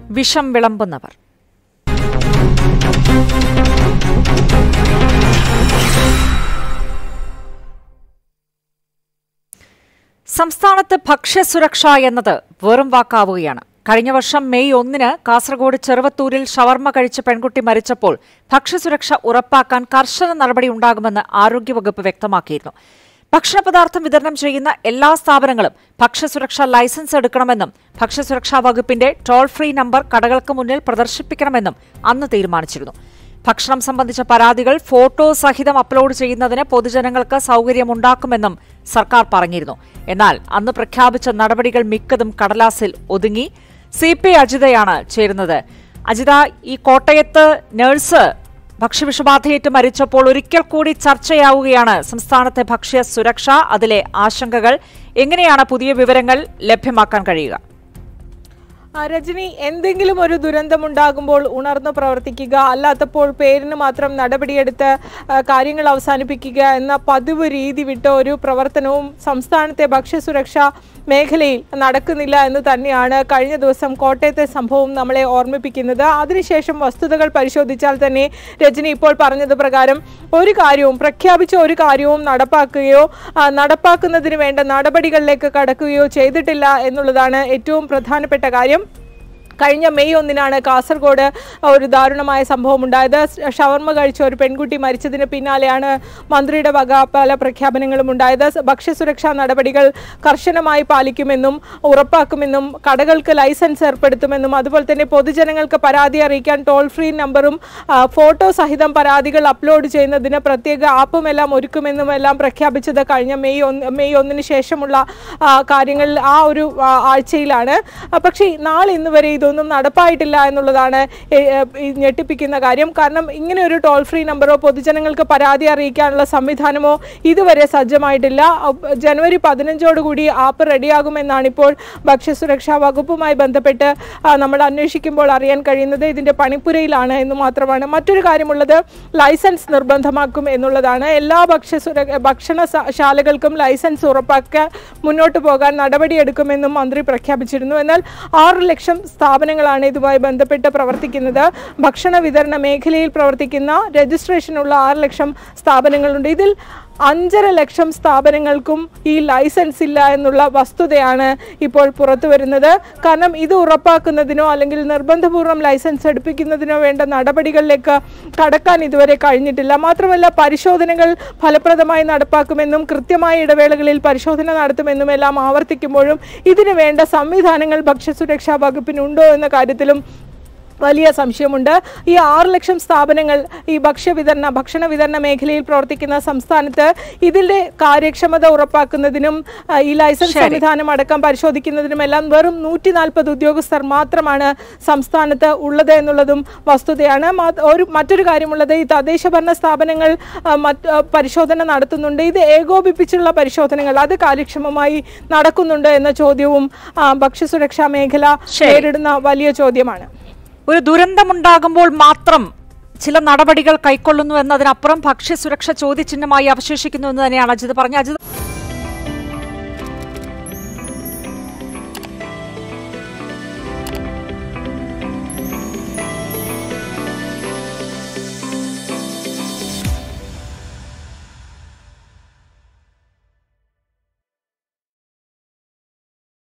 വിഷം വിളമ്പുന്നവർ സംസ്ഥാനത്ത് ഭക്ഷ്യസുരക്ഷ എന്നത് വെറും വാക്കാവുകയാണ് കഴിഞ്ഞ വർഷം മെയ് ഒന്നിന് കാസർഗോഡ് ചെറുവത്തൂരിൽ ഷവർമ്മ കഴിച്ച പെൺകുട്ടി മരിച്ചപ്പോൾ ഭക്ഷ്യസുരക്ഷ ഉറപ്പാക്കാൻ കർശന നടപടി ഉണ്ടാകുമെന്ന് ആരോഗ്യവകുപ്പ് വ്യക്തമാക്കിയിരുന്നു ഭക്ഷണപദാർത്ഥം വിതരണം ചെയ്യുന്ന എല്ലാ സ്ഥാപനങ്ങളും ഭക്ഷ്യസുരക്ഷാ ലൈസൻസ് എടുക്കണമെന്നും ഭക്ഷ്യസുരക്ഷാ വകുപ്പിന്റെ ടോൾ ഫ്രീ നമ്പർ കടകൾക്ക് മുന്നിൽ പ്രദർശിപ്പിക്കണമെന്നും അന്ന് തീരുമാനിച്ചിരുന്നു ഭക്ഷണം സംബന്ധിച്ച പരാതികൾ ഫോട്ടോ സഹിതം അപ്ലോഡ് ചെയ്യുന്നതിന് പൊതുജനങ്ങൾക്ക് സൌകര്യമുണ്ടാക്കുമെന്നും സർക്കാർ പറഞ്ഞിരുന്നു എന്നാൽ അന്ന് പ്രഖ്യാപിച്ച നടപടികൾ മിക്കതും കടലാസിൽ ഒതുങ്ങി സി പി അജിതയാണ് ചേരുന്നത് അജിത ഈ കോട്ടയത്ത് നഴ്സ് ഭക്ഷ്യവിഷബാധയേറ്റ് മരിച്ചപ്പോൾ ഒരിക്കൽ കൂടി ചർച്ചയാവുകയാണ് സംസ്ഥാനത്തെ ഭക്ഷ്യ സുരക്ഷ അതിലെ ആശങ്കകൾ എങ്ങനെയാണ് പുതിയ വിവരങ്ങൾ ലഭ്യമാക്കാൻ കഴിയുക ആ, രജനി എന്തെങ്കിലും ഒരു ദുരന്തമുണ്ടാകുമ്പോൾ ഉണർന്നു പ്രവർത്തിക്കുക അല്ലാത്തപ്പോൾ പേരിന് മാത്രം നടപടിയെടുത്ത് ആ, കാര്യങ്ങൾ അവസാനിപ്പിക്കുക എന്ന പതിവ് രീതി വിട്ട ഒരു പ്രവർത്തനവും സംസ്ഥാനത്തെ ഭക്ഷ്യസുരക്ഷാ മേഖലയിൽ നടക്കുന്നില്ല എന്ന് തന്നെയാണ് കഴിഞ്ഞ ദിവസം കോട്ടയത്തെ സംഭവം നമ്മളെ ഓർമ്മിപ്പിക്കുന്നത് അതിനുശേഷം വസ്തുതകൾ പരിശോധിച്ചാൽ തന്നെ രജനി ഇപ്പോൾ പറഞ്ഞത് പ്രകാരം ഒരു കാര്യവും പ്രഖ്യാപിച്ച ഒരു കാര്യവും നടപ്പാക്കുകയോ ആ, നടപ്പാക്കുന്നതിന് വേണ്ട നടപടികളിലേക്ക് കടക്കുകയോ ചെയ്തിട്ടില്ല എന്നുള്ളതാണ് ഏറ്റവും പ്രധാനപ്പെട്ട കാര്യം കഴിഞ്ഞ മെയ് ഒന്നിനാണ് കാസർഗോഡ് ഒരു ദാരുണമായ സംഭവം ഉണ്ടായത് ഷവർമ്മ കഴിച്ച ഒരു പെൺകുട്ടി മരിച്ചതിന് പിന്നാലെയാണ് മന്ത്രിയുടെ വക പല പ്രഖ്യാപനങ്ങളും ഉണ്ടായത് ഭക്ഷ്യസുരക്ഷാ നടപടികൾ കർശനമായി പാലിക്കുമെന്നും ഉറപ്പാക്കുമെന്നും കടകൾക്ക് ലൈസൻസ് ഏർപ്പെടുത്തുമെന്നും അതുപോലെ തന്നെ പൊതുജനങ്ങൾക്ക് പരാതി അറിയിക്കാൻ ടോൾ ഫ്രീ നമ്പറും ആ, ഫോട്ടോ സഹിതം പരാതികൾ അപ്ലോഡ് ചെയ്യുന്നതിന് പ്രത്യേക ആപ്പും എല്ലാം ഒരുക്കുമെന്നും എല്ലാം പ്രഖ്യാപിച്ചത് കഴിഞ്ഞ മെയ് ഒന്ന് മെയ് ഒന്നിന് ശേഷമുള്ള ആ, കാര്യങ്ങൾ ആ ഒരു ആ, ആഴ്ചയിലാണ് ആ, പക്ഷേ നാളെ ഇന്ന് വരെ ഇതൊന്നും നടപ്പായിട്ടില്ല എന്നുള്ളതാണ് എ, എ, ഈ ഞെട്ടിപ്പിക്കുന്ന കാര്യം കാരണം ഇങ്ങനെ ഒരു ടോൾ ഫ്രീ നമ്പറോ പൊതുജനങ്ങൾക്ക് പരാതി അറിയിക്കാനുള്ള സംവിധാനമോ ഇതുവരെ സജ്ജമായിട്ടില്ല അ- ജനുവരി പതിനഞ്ചോടുകൂടി ആപ്പ് റെഡിയാകുമെന്നാണ് ഇപ്പോൾ ഭക്ഷ്യസുരക്ഷാ വകുപ്പുമായി ബന്ധപ്പെട്ട് ആ, നമ്മൾ അന്വേഷിക്കുമ്പോൾ അറിയാൻ കഴിയുന്നത് ഇതിന്റെ പണിപ്പുരയിലാണ് എന്ന് മാത്രമാണ് മറ്റൊരു കാര്യമുള്ളത് ലൈസൻസ് നിർബന്ധമാക്കും എന്നുള്ളതാണ് എല്ലാ ഭക്ഷ്യസുര ഭക്ഷണ സ- ശാലകൾക്കും ലൈസൻസ് ഉറപ്പാക്കാൻ മുന്നോട്ട് പോകാൻ നടപടിയെടുക്കുമെന്നും മന്ത്രി പ്രഖ്യാപിച്ചിരുന്നു എന്നാൽ ആറ് ലക്ഷം സ്ഥാപനങ്ങളാണ് ഇതുമായി ബന്ധപ്പെട്ട് പ്രവർത്തിക്കുന്നത് ഭക്ഷണ വിതരണ മേഖലയിൽ പ്രവർത്തിക്കുന്ന രജിസ്ട്രേഷനുള്ള ആറ് ലക്ഷം സ്ഥാപനങ്ങളുണ്ട് ഇതിൽ അഞ്ചര ലക്ഷം സ്ഥാപനങ്ങൾക്കും ഈ ലൈസൻസ് ഇല്ല എന്നുള്ള വസ്തുതയാണ് ഇപ്പോൾ പുറത്തു വരുന്നത് കാരണം ഇത് ഉറപ്പാക്കുന്നതിനോ അല്ലെങ്കിൽ നിർബന്ധപൂർവ്വം ലൈസൻസ് എടുപ്പിക്കുന്നതിനോ വേണ്ട നടപടികളിലേക്ക് കടക്കാൻ ഇതുവരെ കഴിഞ്ഞിട്ടില്ല മാത്രമല്ല പരിശോധനകൾ ഫലപ്രദമായി നടപ്പാക്കുമെന്നും കൃത്യമായ ഇടവേളകളിൽ പരിശോധന നടത്തുമെന്നും എല്ലാം ആവർത്തിക്കുമ്പോഴും ഇതിനു വേണ്ട സംവിധാനങ്ങൾ ഭക്ഷ്യസുരക്ഷാ വകുപ്പിനുണ്ടോ എന്ന കാര്യത്തിലും വലിയ സംശയമുണ്ട് ഈ ആറ് ലക്ഷം സ്ഥാപനങ്ങൾ ഈ ഭക്ഷ്യവിതരണ ഭക്ഷണ വിതരണ മേഖലയിൽ പ്രവർത്തിക്കുന്ന സംസ്ഥാനത്ത് ഇതിന്റെ കാര്യക്ഷമത ഉറപ്പാക്കുന്നതിനും ആ, ഈ ലൈസൻസ് ശരി. സംവിധാനം അടക്കം പരിശോധിക്കുന്നതിനും എല്ലാം വെറും നൂറ്റി നാൽപ്പത് ഉദ്യോഗസ്ഥർ മാത്രമാണ് സംസ്ഥാനത്ത് ഉള്ളത് എന്നുള്ളതും വസ്തുതയാണ് മാ- ഒരു മറ്റൊരു കാര്യമുള്ളത് ഈ തദ്ദേശ ഭരണ സ്ഥാപനങ്ങൾ ആ, മറ്റ് ആ, പരിശോധന നടത്തുന്നുണ്ട് ഇത് ഏകോപിപ്പിച്ചുള്ള പരിശോധനകൾ അത് കാര്യക്ഷമമായി നടക്കുന്നുണ്ട് എന്ന ചോദ്യവും ആ, ഭക്ഷ്യസുരക്ഷാ മേഖല ശരി. നേരിടുന്ന വലിയ ചോദ്യമാണ് ഒരു ദുരന്തമുണ്ടാകുമ്പോൾ മാത്രം ചില നടപടികൾ കൈക്കൊള്ളുന്നു എന്നതിനപ്പുറം ഭക്ഷ്യസുരക്ഷ ചോദ്യചിഹ്നമായി അവശേഷിക്കുന്നു എന്ന് തന്നെയാണ് അജിത് പറഞ്ഞത് അജിത്